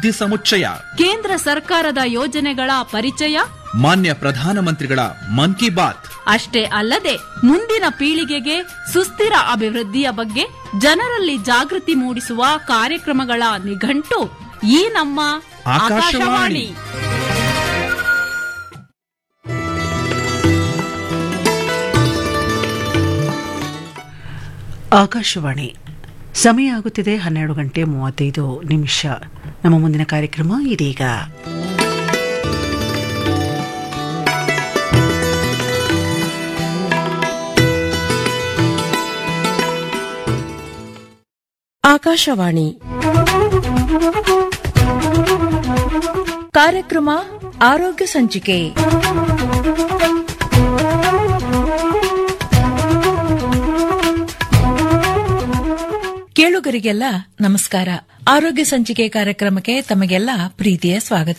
ಸುದ್ದಿ ಸಮುಚ್ಚಯ ಕೇಂದ್ರ ಸರ್ಕಾರದ ಯೋಜನೆಗಳ ಪರಿಚಯ ಮಾನ್ಯ ಪ್ರಧಾನಮಂತ್ರಿಗಳ ಮನ್ ಕಿ ಬಾತ್ ಅಷ್ಟೇ ಅಲ್ಲದೆ ಮುಂದಿನ ಪೀಳಿಗೆಗೆ ಸುಸ್ಥಿರ ಅಭಿವೃದ್ಧಿಯ ಬಗ್ಗೆ ಜನರಲ್ಲಿ ಜಾಗೃತಿ ಮೂಡಿಸುವ ಕಾರ್ಯಕ್ರಮಗಳ ನಿಘಂಟು ಈ ನಮ್ಮ ಆಕಾಶವಾಣಿ. ಆಕಾಶವಾಣಿ ಸಮಯ ಆಗುತ್ತಿದೆ ಹನ್ನೆರಡು ಗಂಟೆ ಮೂವತ್ತೈದು ನಿಮಿಷ ನಮ್ಮ ಮುಂದಿನ ಕಾರ್ಯಕ್ರಮ ಇದೀಗ ಆಕಾಶವಾಣಿ ಕಾರ್ಯಕ್ರಮ ಆರೋಗ್ಯ ಸಂಚಿಕೆ ಕೇಳುಗರಿಗೆಲ್ಲ ನಮಸ್ಕಾರ ಆರೋಗ್ಯ ಸಂಚಿಕೆ ಕಾರ್ಯಕ್ರಮಕ್ಕೆ ತಮಗೆಲ್ಲ ಪ್ರೀತಿಯ ಸ್ವಾಗತ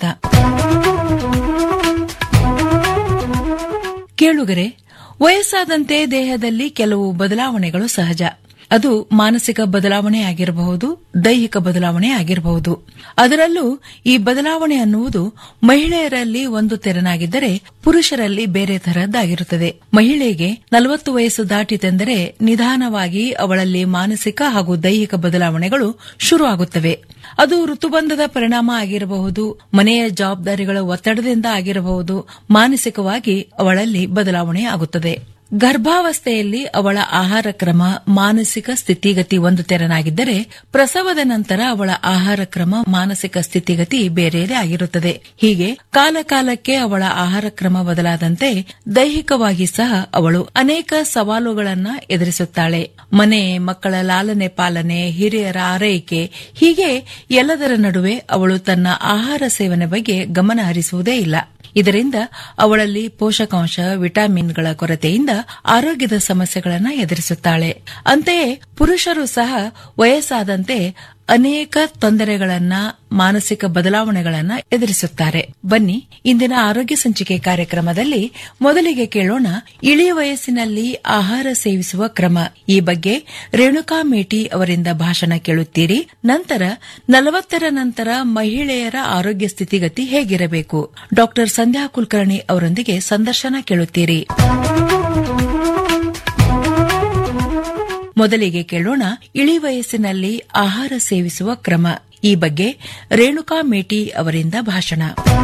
ಕೇಳುಗರೆ ವಯಸ್ಸಾದಂತೆ ದೇಹದಲ್ಲಿ ಕೆಲವು ಬದಲಾವಣೆಗಳು ಸಹಜ ಅದು ಮಾನಸಿಕ ಬದಲಾವಣೆ ಆಗಿರಬಹುದು ದೈಹಿಕ ಬದಲಾವಣೆ ಆಗಿರಬಹುದು ಅದರಲ್ಲೂ ಈ ಬದಲಾವಣೆ ಅನ್ನುವುದು ಮಹಿಳೆಯರಲ್ಲಿ ಒಂದು ತೆರನಾಗಿದ್ದರೆ ಪುರುಷರಲ್ಲಿ ಬೇರೆ ತರದ್ದಾಗಿರುತ್ತದೆ ಮಹಿಳೆಗೆ ನಲವತ್ತು ವಯಸ್ಸು ದಾಟಿತೆಂದರೆ ನಿಧಾನವಾಗಿ ಅವಳಲ್ಲಿ ಮಾನಸಿಕ ಹಾಗೂ ದೈಹಿಕ ಬದಲಾವಣೆಗಳು ಶುರುವಾಗುತ್ತವೆ ಅದು ಋತುಬಂಧದ ಪರಿಣಾಮ ಆಗಿರಬಹುದು ಮನೆಯ ಜವಾಬ್ದಾರಿಗಳ ಒತ್ತಡದಿಂದ ಆಗಿರಬಹುದು ಮಾನಸಿಕವಾಗಿ ಅವಳಲ್ಲಿ ಬದಲಾವಣೆ ಆಗುತ್ತದೆ ಗರ್ಭಾವಸ್ಥೆಯಲ್ಲಿ ಅವಳ ಆಹಾರ ಕ್ರಮ ಮಾನಸಿಕ ಸ್ಥಿತಿಗತಿ ಒಂದು ತೆರನಾಗಿದ್ದರೆ ಪ್ರಸವದ ನಂತರ ಅವಳ ಆಹಾರ ಕ್ರಮ ಮಾನಸಿಕ ಸ್ಥಿತಿಗತಿ ಬೇರೆಯದೇ ಆಗಿರುತ್ತದೆ ಹೀಗೆ ಕಾಲ ಕಾಲಕ್ಕೆ ಅವಳ ಆಹಾರ ಕ್ರಮ ಬದಲಾದಂತೆ ದೈಹಿಕವಾಗಿ ಸಹ ಅವಳು ಅನೇಕ ಸವಾಲುಗಳನ್ನ ಎದುರಿಸುತ್ತಾಳೆ ಮನೆ ಮಕ್ಕಳ ಲಾಲನೆ ಪಾಲನೆ ಹಿರಿಯರ ಆರೈಕೆ ಹೀಗೆ ಎಲ್ಲದರ ನಡುವೆ ಅವಳು ತನ್ನ ಆಹಾರ ಸೇವನೆ ಬಗ್ಗೆ ಗಮನ ಹರಿಸುವುದೇ ಇಲ್ಲ ಇದರಿಂದ ಅವಳಲ್ಲಿ ಪೋಷಕಾಂಶ ವಿಟಮಿನ್ಗಳ ಕೊರತೆಯಿಂದ ಆರೋಗ್ಯದ ಸಮಸ್ಯೆಗಳನ್ನು ಎದುರಿಸುತ್ತಾಳೆ ಅಂತೆಯೇ ಪುರುಷರು ಸಹ ವಯಸ್ಸಾದಂತೆ ಅನೇಕ ತೊಂದರೆಗಳನ್ನ ಮಾನಸಿಕ ಬದಲಾವಣೆಗಳನ್ನ ಎದುರಿಸುತ್ತಾರೆ ಬನ್ನಿ ಇಂದಿನ ಆರೋಗ್ಯ ಸಂಚಿಕೆ ಕಾರ್ಯಕ್ರಮದಲ್ಲಿ ಮೊದಲಿಗೆ ಕೇಳೋಣ ಇಳಿಯ ವಯಸ್ಸಿನಲ್ಲಿ ಆಹಾರ ಸೇವಿಸುವ ಕ್ರಮ ಈ ಬಗ್ಗೆ ರೇಣುಕಾ ಮೇಟಿ ಅವರಿಂದ ಭಾಷಣ ಕೇಳುತ್ತೀರಿ ನಂತರ ನಲವತ್ತರ ನಂತರ ಮಹಿಳೆಯರ ಆರೋಗ್ಯ ಸ್ಥಿತಿಗತಿ ಹೇಗಿರಬೇಕು ಡಾಕ್ಟರ್ ಸಂಧ್ಯಾ ಕುಲಕರ್ಣಿ ಅವರೊಂದಿಗೆ ಸಂದರ್ಶನ ಕೇಳುತ್ತೀರಿ ಮೊದಲಿಗೆ ಕೇಳೋಣ ಇಳಿ ವಯಸ್ಸಿನಲ್ಲಿ ಆಹಾರ ಸೇವಿಸುವ ಕ್ರಮ ಈ ಬಗ್ಗೆ ರೇಣುಕಾ ಮೇಟಿ ಅವರಿಂದ ಭಾಷಣ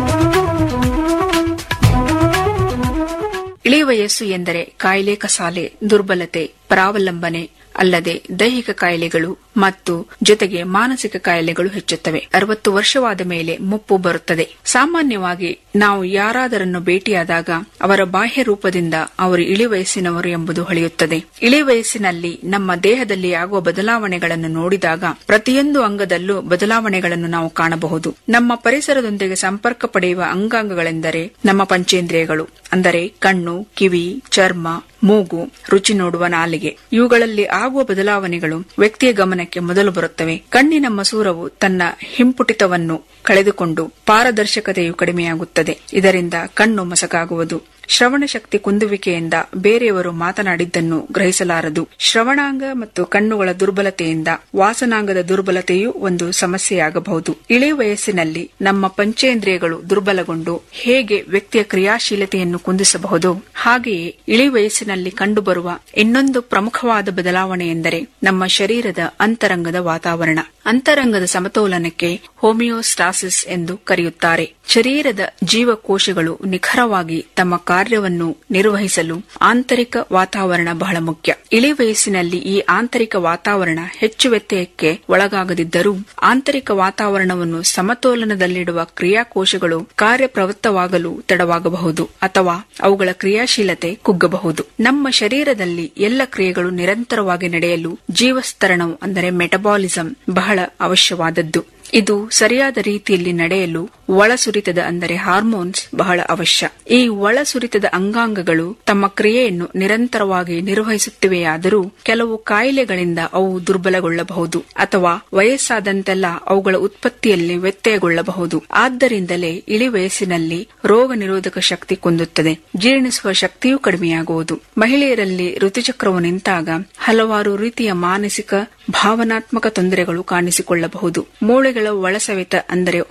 ಇಳಿ ವಯಸ್ಸು ಎಂದರೆ ಕಾಯಿಲೆ ಕಸಾಲೆ ದುರ್ಬಲತೆ ಪರಾವಲಂಬನೆ ಅಲ್ಲದೆ ದೈಹಿಕ ಕಾಯಿಲೆಗಳು ಮತ್ತು ಜೊತೆಗೆ ಮಾನಸಿಕ ಕಾಯಿಲೆಗಳು ಹೆಚ್ಚುತ್ತವೆ ಅರವತ್ತು ವರ್ಷವಾದ ಮೇಲೆ ಮುಪ್ಪು ಬರುತ್ತದೆ ಸಾಮಾನ್ಯವಾಗಿ ನಾವು ಯಾರಾದರನ್ನು ಭೇಟಿಯಾದಾಗ ಅವರ ಬಾಹ್ಯ ರೂಪದಿಂದ ಅವರು ಇಳಿ ವಯಸ್ಸಿನವರು ಎಂಬುದು ಹೊಳೆಯುತ್ತದೆ ಇಳಿ ವಯಸ್ಸಿನಲ್ಲಿ ನಮ್ಮ ದೇಹದಲ್ಲಿ ಆಗುವ ಬದಲಾವಣೆಗಳನ್ನು ನೋಡಿದಾಗ ಪ್ರತಿಯೊಂದು ಅಂಗದಲ್ಲೂ ಬದಲಾವಣೆಗಳನ್ನು ನಾವು ಕಾಣಬಹುದು ನಮ್ಮ ಪರಿಸರದೊಂದಿಗೆ ಸಂಪರ್ಕ ಪಡೆಯುವ ಅಂಗಾಂಗಗಳೆಂದರೆ ನಮ್ಮ ಪಂಚೇಂದ್ರಿಯಗಳು ಅಂದರೆ ಕಣ್ಣು ಕಿವಿ ಚರ್ಮ ಮೂಗು ರುಚಿ ನೋಡುವ ನಾಲಿಗೆ ಇವುಗಳಲ್ಲಿ ಆಗುವ ಬದಲಾವಣೆಗಳು ವ್ಯಕ್ತಿಯ ಗಮನಕ್ಕೆ ಮೊದಲು ಬರುತ್ತವೆ ಕಣ್ಣಿನ ಮಸೂರವು ತನ್ನ ಹಿಂಪುಟಿತವನ್ನು ಕಳೆದುಕೊಂಡು ಪಾರದರ್ಶಕತೆಯು ಕಡಿಮೆಯಾಗುತ್ತದೆ ಇದರಿಂದ ಕಣ್ಣು ಮಸಕಾಗುವುದು ಶ್ರವಣ ಶಕ್ತಿ ಕುಂದುವಿಕೆಯಿಂದ ಬೇರೆಯವರು ಮಾತನಾಡಿದ್ದನ್ನು ಗ್ರಹಿಸಲಾರದು ಶ್ರವಣಾಂಗ ಮತ್ತು ಕಣ್ಣುಗಳ ದುರ್ಬಲತೆಯಿಂದ ವಾಸನಾಂಗದ ದುರ್ಬಲತೆಯೂ ಒಂದು ಸಮಸ್ಯೆಯಾಗಬಹುದು ಇಳಿ ವಯಸ್ಸಿನಲ್ಲಿ ನಮ್ಮ ಪಂಚೇಂದ್ರಿಯಗಳು ದುರ್ಬಲಗೊಂಡು ಹೇಗೆ ವ್ಯಕ್ತಿಯ ಕ್ರಿಯಾಶೀಲತೆಯನ್ನು ಕುಂದಿಸಬಹುದು ಹಾಗೆಯೇ ಇಳಿ ವಯಸ್ಸಿನಲ್ಲಿ ಕಂಡುಬರುವ ಇನ್ನೊಂದು ಪ್ರಮುಖವಾದ ಬದಲಾವಣೆ ಎಂದರೆ ನಮ್ಮ ಶರೀರದ ಅಂತರಂಗದ ವಾತಾವರಣ ಅಂತರಂಗದ ಸಮತೋಲನಕ್ಕೆ ಹೋಮಿಯೋಸ್ಟಾಸಿಸ್ ಎಂದು ಕರೆಯುತ್ತಾರೆ ಶರೀರದ ಜೀವಕೋಶಗಳು ನಿಖರವಾಗಿ ತಮ್ಮ ಕಾರ್ಯವನ್ನು ನಿರ್ವಹಿಸಲು ಆಂತರಿಕ ವಾತಾವರಣ ಬಹಳ ಮುಖ್ಯ ಇಳಿ ವಯಸ್ಸಿನಲ್ಲಿ ಈ ಆಂತರಿಕ ವಾತಾವರಣ ಹೆಚ್ಚು ವ್ಯತ್ಯಯಕ್ಕೆ ಒಳಗಾಗದಿದ್ದರೂ ಆಂತರಿಕ ವಾತಾವರಣವನ್ನು ಸಮತೋಲನದಲ್ಲಿಡುವ ಕ್ರಿಯಾಕೋಶಗಳು ಕಾರ್ಯಪ್ರವೃತ್ತವಾಗಲು ತಡವಾಗಬಹುದು ಅಥವಾ ಅವುಗಳ ಕ್ರಿಯಾಶೀಲತೆ ಕುಗ್ಗಬಹುದು ನಮ್ಮ ಶರೀರದಲ್ಲಿ ಎಲ್ಲ ಕ್ರಿಯೆಗಳು ನಿರಂತರವಾಗಿ ನಡೆಯಲು ಜೀವಸ್ತರಣವು ಅಂದರೆ ಮೆಟಬಾಲಿಸಂ ಬಹಳ ಅವಶ್ಯವಾದದ್ದು ಇದು ಸರಿಯಾದ ರೀತಿಯಲ್ಲಿ ನಡೆಯಲು ಒಳಸುರಿತದ ಅಂದರೆ ಹಾರ್ಮೋನ್ಸ್ ಬಹಳ ಅವಶ್ಯ ಈ ಒಳಸುರಿತದ ಅಂಗಾಂಗಗಳು ತಮ್ಮ ಕ್ರಿಯೆಯನ್ನು ನಿರಂತರವಾಗಿ ನಿರ್ವಹಿಸುತ್ತಿವೆಯಾದರೂ ಕೆಲವು ಕಾಯಿಲೆಗಳಿಂದ ಅವು ದುರ್ಬಲಗೊಳ್ಳಬಹುದು ಅಥವಾ ವಯಸ್ಸಾದಂತೆಲ್ಲ ಅವುಗಳ ಉತ್ಪತ್ತಿಯಲ್ಲಿ ವ್ಯತ್ಯಯಗೊಳ್ಳಬಹುದು ಆದ್ದರಿಂದಲೇ ಇಳಿ ವಯಸ್ಸಿನಲ್ಲಿ ರೋಗ ನಿರೋಧಕ ಶಕ್ತಿ ಕುಂದುತ್ತದೆ ಜೀರ್ಣಿಸುವ ಶಕ್ತಿಯೂ ಕಡಿಮೆಯಾಗುವುದು ಮಹಿಳೆಯರಲ್ಲಿ ಋತುಚಕ್ರವು ನಿಂತಾಗ ಹಲವಾರು ರೀತಿಯ ಮಾನಸಿಕ ಭಾವನಾತ್ಮಕ ತೊಂದರೆಗಳು ಕಾಣಿಸಿಕೊಳ್ಳಬಹುದು ಮೂಳೆಗಳ ಒಳಸವೆತ ಅಂದರೆ